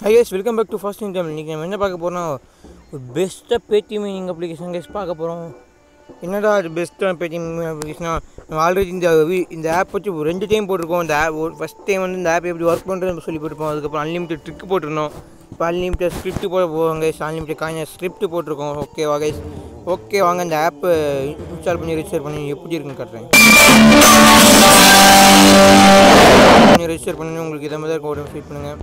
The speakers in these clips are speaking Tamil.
high guys welcome back to first in time இன்றைக்கி நம்ம என்ன பார்க்க போகிறோம்னா ஒரு பெஸ்ட்டாக பேடிஎம் மீனிங் அப்ளிகேஷன் கேஸ் பார்க்க போகிறோம் என்னடா அது பெஸ்ட்டாக பேடிஎம் அப்ளிகேஷனா நம்ம ஆல்ரெடி இந்த வி- இந்த ஆப் வச்சு ஒரு ரெண்டு டைம் போட்டிருக்கோம் இந்த ஆப் ஃபஸ்ட் டைம் வந்து இந்த ஆப் எப்படி ஒர்க் பண்ணுறதுன்னு சொல்லி போட்டிருப்போம் அதுக்கப்புறம் அன்லிமிட்டட் ட்ரிக் போட்டிருந்தோம் இப்போ அன்லிமிட்டட் ஸ்கிரிப்ட் போட போவோம் கைஸ் அன்லிமிட்டட் காய்ஞ்ச ஸ்கிரிப்ட் போட்டிருக்கோம் ஓகேவா கைஸ் ஓகே வாங்க இந்த ஆப்பை இன்ஸ்டால் பண்ணி ரிஜிஸ்டர் பண்ணி எப்படி இருக்குன்னு காட்டுறேன் பண்ணி ரெஜிஸ்டர் பண்ணி உங்களுக்கு இதை மாதிரி கோட் ஃபீட் பண்ணுங்கள்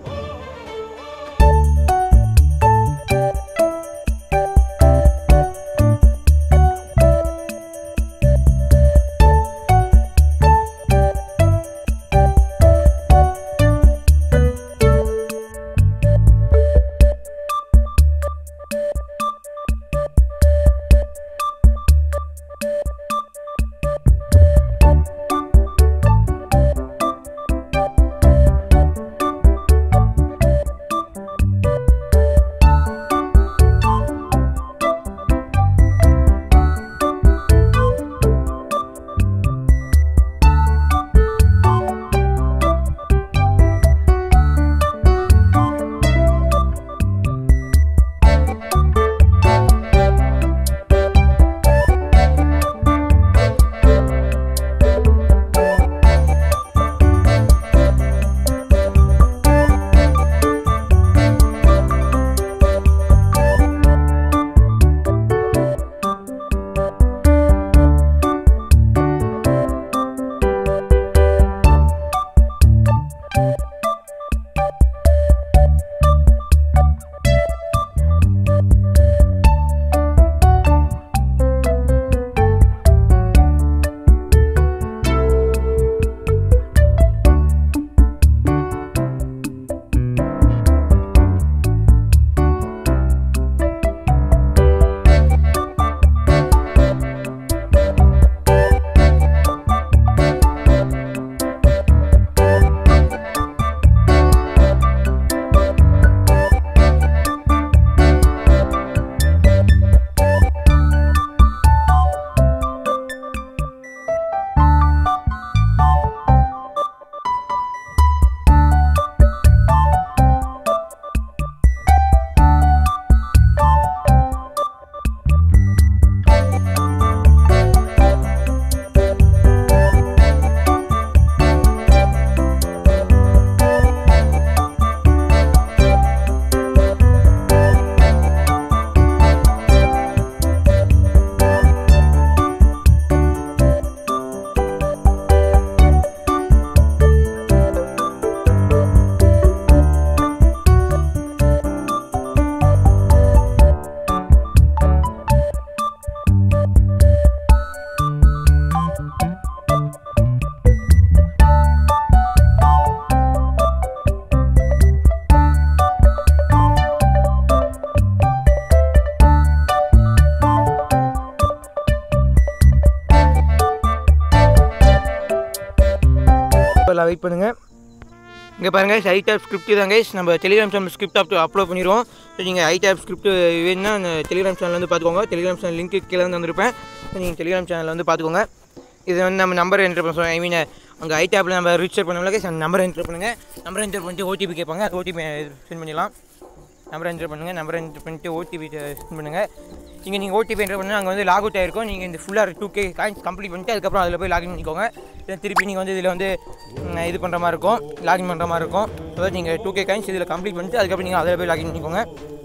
இப்போ வெயிட் பண்ணுங்கள் இங்கே பாருங்கள் ஐ டேப் ஸ்கிரிப்ட் தான் கைஸ் நம்ம Telegram channel script up upload பண்ணிடுவோம் ஸோ நீங்கள் ஐ டேப் ஸ்கிரிப்ட் வேணும்னா அந்த டெலிகிராம் சேனல் வந்து பார்த்துக்கோங்க டெலிகிராம் சேனல் லிங்க்கு கீழே வந்து வந்திருப்பேன் நீங்கள் டெலிகிராம் சேனலில் வந்து பார்த்துக்கோங்க இது வந்து நம்ம நம்பர் என்டர் பண்ண ஐ மீன் அங்கே ஐ டேப்பில் நம்ம ரிஜிஸ்டர் பண்ணோம்ல கைஸ் அந்த நம்பர் என்டர் பண்ணுங்கள் நம்பர் என்டர் பண்ணிட்டு ஓடிபி கேட்பாங்க அது ஓடிபி சென்ட் பண்ணிடலாம் நம்பர் என்டர் பண்ணுங்கள் நம்பர் என்டர் பண்ணிட்டு ஓடிபி சென்ட் பண்ணுங்கள் இங்கே நீங்கள் ஓடிபி என்டர் பண்ணால் அங்கே வந்து லாக் அவுட் ஆயிருக்கும் நீங்கள் இந்த ஃபுல்லாக டூ கே காயின்ஸ் கம்ப்ளீட் பண்ணிட்டு அதுக்கப்புறம் அதில் போய் லாகின் பண்ணிக்கோங்க இல்லை திருப்பி நீங்கள் வந்து இதில் வந்து ம், இது பண்ணுற மாதிரி இருக்கும் லாகின் பண்ணுற மாதிரி இருக்கும் அதாவது நீங்கள் டூ கே காயின்ஸ் இதில் கம்ப்ளீட் பண்ணிட்டு அதுக்கப்புறம் நீங்கள் அதில் போய் லாகின் பண்ணிக்கோங்க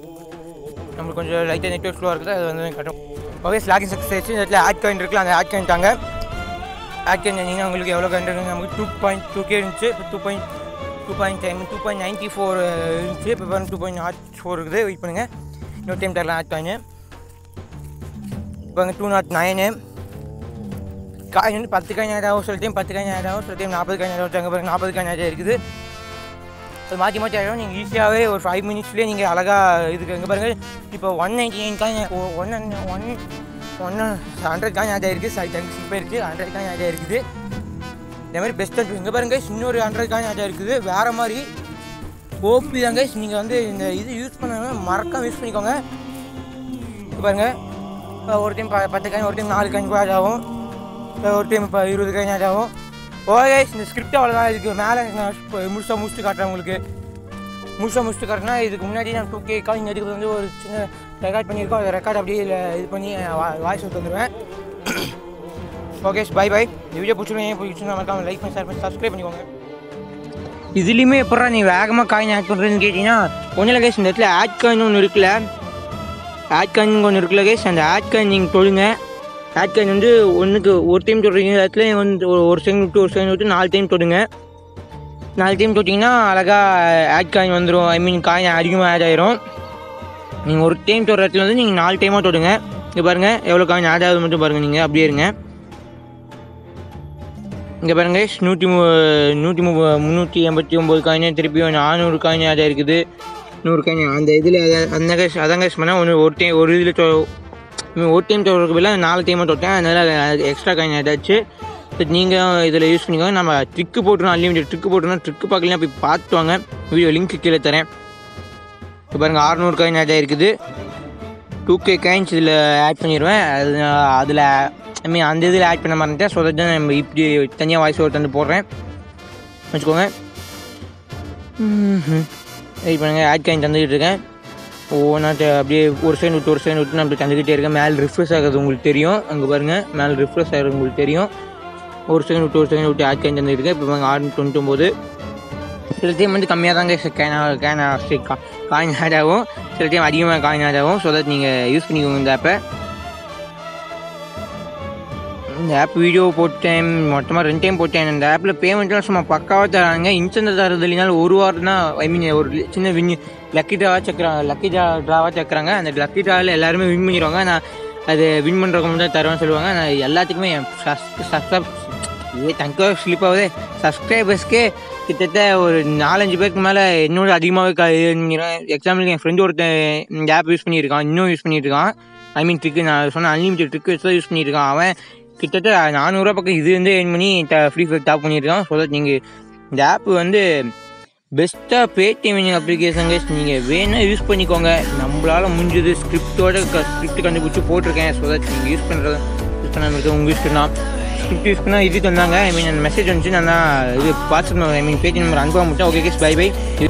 நம்மளுக்கு கொஞ்சம் லைட்டாக நெட்ஒர்க் ஸ்லோவாக இருக்குது அது வந்து கட்டும் ஓகே லாகின் சக்ஸஸ் ஆயிடுச்சு இந்த இடத்துல ஆட் காயின் இருக்குல்ல அந்த ஆட் காயின் தாங்க ஆட் காயின் நீங்கள் உங்களுக்கு எவ்வளோ காயின் இருக்கு நமக்கு டூ பாயிண்ட் டூ கே இருந்துச்சு two point two point time two point ninety four இருந்துச்சு இப்போ பாருங்க டூ பாயிண்ட் நாட் ஃபோர் இருக்குது வெயிட் பண்ணுங்கள் இன்னொரு டைம் தரலாம் ஆட் காயின் இப்போ டூ நாட் நைனு காயின் வந்து பத்து காயின் ஆட் ஆகும் சில டைம் பத்து காயின் ஆட் ஆகும் சில டைம் நாற்பது காயின் ஆட் ஆகும் பாருங்க நாற்பது காயின் ஆட் இருக்குது அது மாற்றி மாற்றி ஆகிடும் நீங்கள் ஈஸியாகவே ஒரு ஃபைவ் மினிட்ஸ்லேயே நீங்கள் அழகாக இதுக்கு எங்கே பாருங்கள் இப்போ one ninety nine coin one one ஒன்று ஹண்ட்ரட் காயின் ஆட் ஆயிருக்கு சாரி தேங்க்ஸ் இப்போ இருக்குது ஹண்ட்ரட் காயின் ஆட் ஆயிருக்குது இதே மாதிரி பெஸ்ட்டாக இங்கே பாருங்க guys, இன்னொரு ஹண்ட்ரட் காயின் ஆட் ஆயிருக்குது வேறு மாதிரி ஓபி தான் கைஸ் நீங்கள் வந்து இந்த இது யூஸ் பண்ணாமல் மறக்காம யூஸ் பண்ணிக்கோங்க இப்போ பாருங்க இப்போ ஒரு டைம் ப பத்து காயின் ஒரு டைம் நாலு காயின் கூட ஆட் ஆகும் இப்போ ஒரு டைம் இப்போ இருபது காயின் ஆட் ஆகும் ஓகே இந்த ஸ்கிரிப்ட் அவ்வளோதான் இதுக்கு மேலே நான் முழுசாக முடிச்சுட்டு காட்டுறேன் உங்களுக்கு முழுசாக முடிச்சுட்டு காட்டினா இதுக்கு முன்னாடி நான் டூ கே காலிங் எடுக்கிறது வந்து ஒரு சின்ன ரெக்கார்ட் பண்ணியிருக்கோம் அந்த ரெக்கார்ட் அப்படியே இதுல இது பண்ணி வாய்ஸ் விட்டு வந்துடுவேன் ஓகே பை பை இந்த வீடியோ பிடிச்சிருக்கேன் பிடிச்சிருந்தா மறக்காம லைக் பண்ணி ஷேர் பண்ணி சப்ஸ்கிரைப் பண்ணிக்கோங்க இதுலேயுமே எப்படா நீ வேகமாக காயின் ஆட் பண்ணுறதுன்னு கேட்டிங்கன்னா ஒன்றும் இல்லை கேஸ் இந்த இடத்துல ஆட் காயின் ஒன்று இருக்குல்ல ஆட் காயின் ஒன்று இருக்குல்ல கேஸ் அந்த ஆட் காயின் நீங்கள் தொடுங்க ஆட் காயின் வந்து ஒன்றுக்கு ஒரு டைம் தொடுறீங்க இடத்துல வந்து ஒரு ஒரு செகண்ட் விட்டு ஒரு செகண்ட் விட்டு நாலு டைம் தொடுங்க நாலு டைம் தொட்டிங்கன்னா அழகாக ஆட் காயின் வந்துடும் ஐ மீன் காயின் அதிகமாக ஆட் ஆயிரும் நீங்கள் ஒரு டைம் தொடுற இடத்துல வந்து நீங்கள் நாலு டைமாக தொடுங்க இங்கே பாருங்கள் எவ்வளோ காயின் ஆட் ஆகுது மட்டும் பாருங்கள் நீங்கள் அப்படியே இருங்க இங்கே பாருங்க நூற்றி மு நூற்றி மு முந்நூற்றி எண்பத்தி ஒம்பது காயின் திருப்பியும் நானூறு காயின் ஆட் இருக்குது நூறு காயின் அந்த இதில் அந்த கேஷ் அதான் கேஷ் பண்ணால் ஒன்று ஒரு டைம் ஒரு இதில் ஒரு டைம் தொடுறதுக்கு பதிலாக நாலு டைமாக தொட்டேன் அதனால் எக்ஸ்ட்ரா காயின் ஆடாச்சு பட் நீங்கள் இதில் யூஸ் பண்ணிக்கோங்க நம்ம ட்ரிக்கு போட்டுருவோம் அன்லிமிட்டட் ட்ரிக்கு போட்டுருவோம் ட்ரிக்கு பார்க்கலாம் போய் பார்த்துட்டு வாங்க வீடியோ லிங்க் கீழே தரேன் இப்போ பாருங்கள் அறநூறு காயின் ஆட் ஆகிருக்குது டூ கே காயின்ஸ் இதில் ஆட் பண்ணிடுவேன் அது அதில் ஐ மீன் அந்த இதில் ஆட் பண்ண மாட்டேன் ஸோ தட் நம்ம இப்படி தனியாக வாய்ஸ் ஓவர் தந்து போடுறேன் வச்சுக்கோங்க வெயிட் பண்ணுங்கள் ஆட் காயின் தந்துக்கிட்டு இருக்கேன் ஒவ்வொன்றா அப்படியே ஒரு செகண்ட் விட்டு ஒரு செகண்ட் விட்டு நான் அப்படி தந்துக்கிட்டே இருக்கேன் மேலே ரிஃப்ரெஷ் ஆகிறது உங்களுக்கு தெரியும் அங்கே பாருங்கள் மேலே ரிஃப்ரெஷ் ஆகிறது உங்களுக்கு தெரியும் ஒரு செகண்ட் விட்டு ஒரு செகண்ட் விட்டு ஆட் காயின் தந்துக்கிட்டு இருக்கேன் இப்போ ஆறு தொண்ணூத்தொம்போது சில டைம் வந்து கம்மியாக தாங்க கேன் கேன் காயின் ஆட் ஆகும் சில டைம் அதிகமாக காயின் ஆட் ஆகும் ஸோ தட் நீங்கள் யூஸ் பண்ணிக்கோங்க இந்த ஆப்பை இந்த ஆப் வீடியோ போட்டேன் மொத்தமாக ரெண்டு டைம் போட்டேன் இந்த ஆப்பில் பேமெண்ட்லாம் சும்மா பக்காவாக தராங்க இன்ஸ்டன்ட் தரது இல்லைனாலும் ஒரு வாரம் தான் ஐ மீன் ஒரு சின்ன வின் லக்கி ட்ராவாக சக்கறாங்க லக்கி ட்ரா ட்ராவாக சக்கறாங்க அந்த லக்கி ட்ராவில் எல்லாருமே வின் பண்ணிடுவாங்க நான் அது வின் பண்ணுறவங்க தான் தருவேன்னு சொல்லுவாங்க நான் எல்லாத்துக்குமே என் சப்ஸ்கிரைப் ஏ தங்க ஸ்லிப் ஆகுது சப்ஸ்கிரைபர்ஸ்க்கே கிட்டத்தட்ட ஒரு நாலஞ்சு பேருக்கு மேலே என்னோட அதிகமாகவே க எக்ஸாம்பிளுக்கு என் ஃப்ரெண்டு ஒருத்தன் இந்த ஆப் யூஸ் பண்ணியிருக்கான் இன்னும் யூஸ் பண்ணிட்டு இருக்கான் ஐ மீன் ட்ரிக்கு நான் சொன்ன அன்லிமிட்டட் ட்ரிக்கு வச்சு தான் யூஸ் பண்ணிட்டு இருக்கான் அவன் கிட்டத்தட்ட நானூறுரூவா பக்கம் இது வந்து ஏர்ன் பண்ணி ஃப்ரீ ஃபயர் டாப் பண்ணியிருக்கான் ஸோ தட் நீங்கள் இந்த ஆப் வந்து பெஸ்ட்டாக பேடிஎம் அப்ளிகேஷன் கைஸ் நீங்கள் வேணால் யூஸ் பண்ணிக்கோங்க நம்மளால் முடிஞ்சது ஸ்கிரிப்டோட ஸ்கிரிப்ட் கண்டுபிடிச்சி போட்டிருக்கேன் ஸோ தட் நீங்கள் யூஸ் பண்ணுறது யூஸ் பண்ணாமல் இருக்க உங்கள் யூஸ் தான் ஸ்கிரிப்ட் யூஸ் பண்ணால் இது தந்தாங்க ஐ மீன் அந்த மெசேஜ் வந்துச்சு நான் தான் இது WhatsApp I mean Paytm number அனுப்ப மட்டும் ஓகே கேஸ் பை பை